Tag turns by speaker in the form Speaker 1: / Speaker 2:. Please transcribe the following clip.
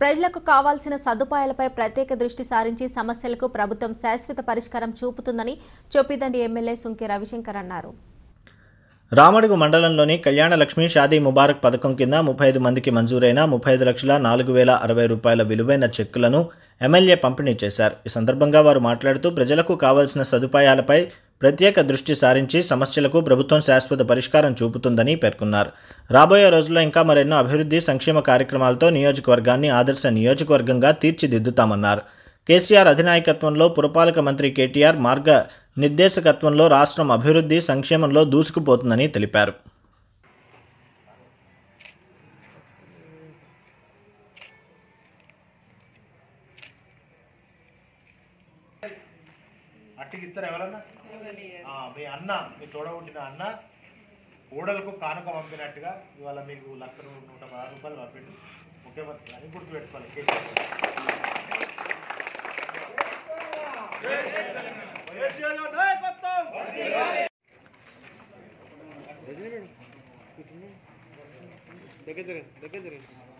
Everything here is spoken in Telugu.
Speaker 1: ప్రజలకు కావాల్సిన సదుపాయాలపై ప్రత్యేక దృష్టి సారించి సమస్యలకు ప్రభుత్వం శాశ్వత పరిష్కారం చూపుతుందని చొప్పిదండి ఎమ్మెల్యే సుంకె రవిశంకర్ అన్నారు
Speaker 2: రామడుగు మండలంలోని కళ్యాణ లక్ష్మి షాదీ ముబారక్ పథకం కింద ముప్పై ఐదు మందికి మంజూరైన ముప్పై ఐదు లక్షల నాలుగు వేల అరవై రూపాయల విలువైన చెక్కులను ఎమ్మెల్యే పంపిణీ చేశారు ఈ సందర్భంగా వారు మాట్లాడుతూ ప్రజలకు కావాల్సిన సదుపాయాలపై ప్రత్యేక దృష్టి సారించి సమస్యలకు ప్రభుత్వం శాశ్వత పరిష్కారం చూపుతుందని పేర్కొన్నారు రాబోయే రోజుల్లో ఇంకా మరెన్నో అభివృద్ధి సంక్షేమ కార్యక్రమాలతో నియోజకవర్గాన్ని ఆదర్శ నియోజకవర్గంగా తీర్చిదిద్దుతామన్నారు కేసీఆర్ అధినాయకత్వంలో పురపాలక మంత్రి కేటీఆర్ మార్గ నిర్దేశకత్వంలో రాష్ట్రం అభివృద్ధి సంక్షేమంలో దూసుకుపోతుందని తెలిపారు
Speaker 3: అట్టికి ఇస్తారు ఎవరన్నా ఆ, మీ అన్న మీ తోడబుట్టిన అన్న ఓడలకు కానుక పంపినట్టుగా ఇవాళ మీకు లక్ష రూ- నూట పదహారు రూపాయలు పంపిండు ముఖ్యమంత్రి అని గుర్తుపెట్టుకోవాలి కేసీఆర్ కేసీఆర్ గారి నాయకత్వం!
Speaker 4: దగ్గర జరగండి దగ్గర జరగండి